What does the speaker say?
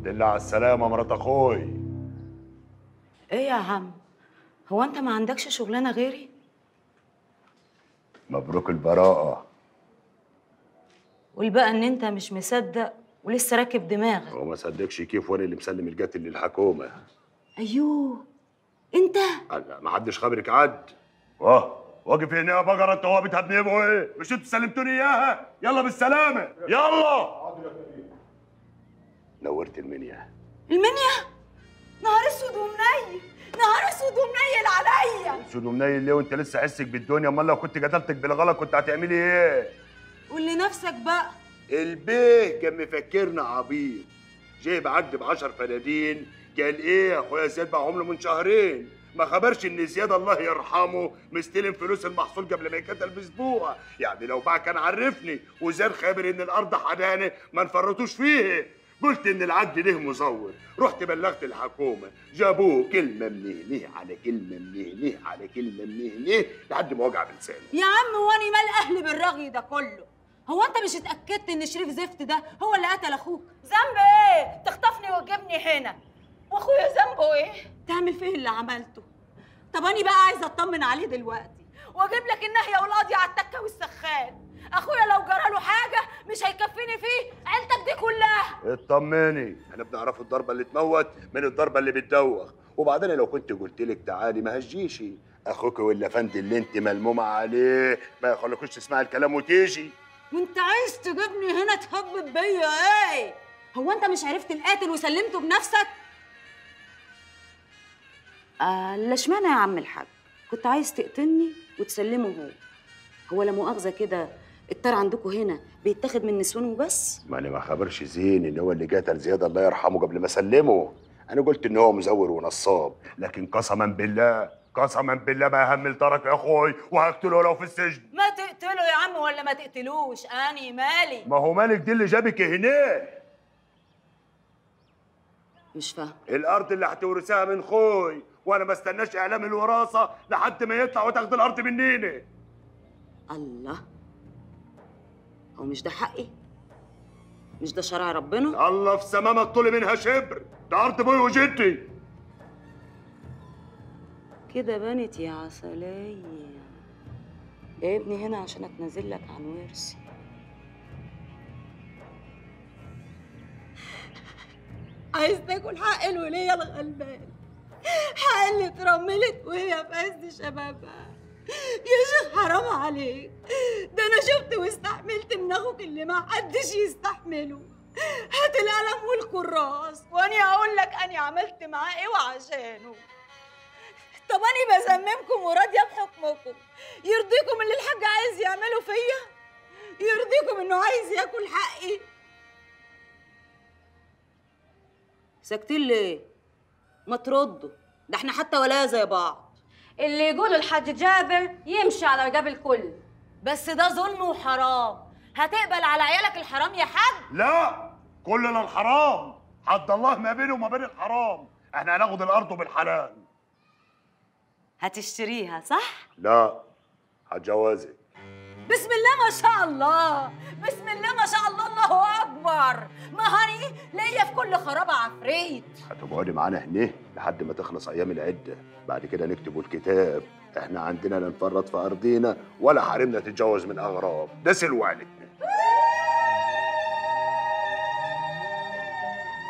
الحمد لله على السلامه مرات اخوي ايه يا عم هو انت ما عندكش شغلانه غيري مبروك البراءه قول بقى ان انت مش مصدق ولسه راكب دماغك هو ما صدقش كيف وانا اللي مسلم القاتل للحكومه ايوه انت لا ما حدش خبرك عد واه واقف هنا يا بقرة انت هو بتهبنبوا ايه؟ مش انتوا سلمتوني اياها؟ يلا بالسلامة يلا نورت المنيا المنيا نهار اسود ومنيل نهار اسود ومنيل عليا سود ومنيل ليه وانت لسه حسك بالدنيا امال لو كنت قتلتك بالغلط كنت هتعملي ايه؟ قول لنفسك بقى البيه كان مفكرنا عبيط جايب عقد ب 10 فنادين قال ايه يا اخويا زياد باعهم له من شهرين ما خبرش ان زياد الله يرحمه مستلم فلوس المحصول قبل ما يتقتل باسبوع يعني لو بقى كان عرفني وزاد خابر ان الارض حدانه ما نفرطوش فيه قلت ان العقد ده مزور رحت بلغت الحكومه جابوه كلمه من هنا على كلمه من هنا على كلمه من هنا لحد ما وجع بلسانه يا عم واني مال اهلي بالرغي ده كله هو انت مش اتاكدت ان شريف زفت ده هو اللي قتل اخوك ذنب ايه؟ تخطفني وتجيبني هنا واخويا ذنبه ايه؟ تعمل فيه اللي عملته طب اني بقى عايزه اطمن عليه دلوقتي واجيب لك النهيه والقاضي على التكه والسخان اخويا لو جرى له حاجه مش هيكفيني فيه عيلتك دي كلها اطمني احنا بنعرف الضربه اللي تموت من الضربه اللي بتدوخ وبعدين لو كنت قلت لك تعالي ما هجيش اخوك واللفند اللي انت ملمومه عليه ما يخليكوش تسمعي الكلام وتيجي وانت عايز تجيبني هنا تهبب بيا ايه هو انت مش عرفت القاتل وسلمته بنفسك آه لا اشمعنى يا عم الحاج كنت عايز تقتلني وتسلمه هو هو لا مؤاخذه كده الطار عندكم هنا بيتاخد من نسوان وبس ما انا ما خبرش زين ان هو اللي قتل زياد الله يرحمه قبل ما اسلمه انا قلت ان هو مزور ونصاب لكن قسما بالله قسما بالله ما همل ترك يا اخوي وهقتله لو في السجن ما تقتله يا عم ولا ما تقتلوش اني مالي ما هو مالك دي اللي جابك هنا مش فاهم الارض اللي هتورثها من خوي وانا ما استناش اعلام الوراثه لحد ما يطلع وتاخد الارض منينا الله هو مش ده حقي مش ده شرع ربنا الله في سمامة الطول منها شبر ده ارض ابوي وجدي كده بنت يا عسلية جايبني هنا عشان اتنازل لك عن ورثي عايز تاكل حق الولية الغلبان حق اللي اترملت وهي في عز شبابها يا شيخ حرام عليك ده انا شفت واستحملت من اخوك اللي ما حدش يستحمله هات القلم والكراس واني اقول لك اني عملت معاه ايه وعشانه طب اني بذممكم وراضيه بحكمكم يرضيكم اللي الحاج عايز يعمله فيا يرضيكم انه عايز ياكل حقي ساكتين ليه ما تردوا ده احنا حتى ولا زي بعض اللي يقوله الحاج جابر يمشي على رقاب الكل بس ده ظلم وحرام هتقبل على عيالك الحرام يا حاج لا كلنا الحرام حد الله ما بينه وما بين الحرام احنا هناخد الارض بالحلال هتشتريها صح لا هتجوزك بسم الله ما شاء الله بسم الله ما شاء الله الله اكبر ما هني ليا في كل خرابه عفريت هتقعدي معانا هنا لحد ما تخلص ايام العده بعد كده نكتبوا الكتاب احنا عندنا لا نفرط في ارضينا ولا حرمنا تتجوز من اغراب ده سلوانك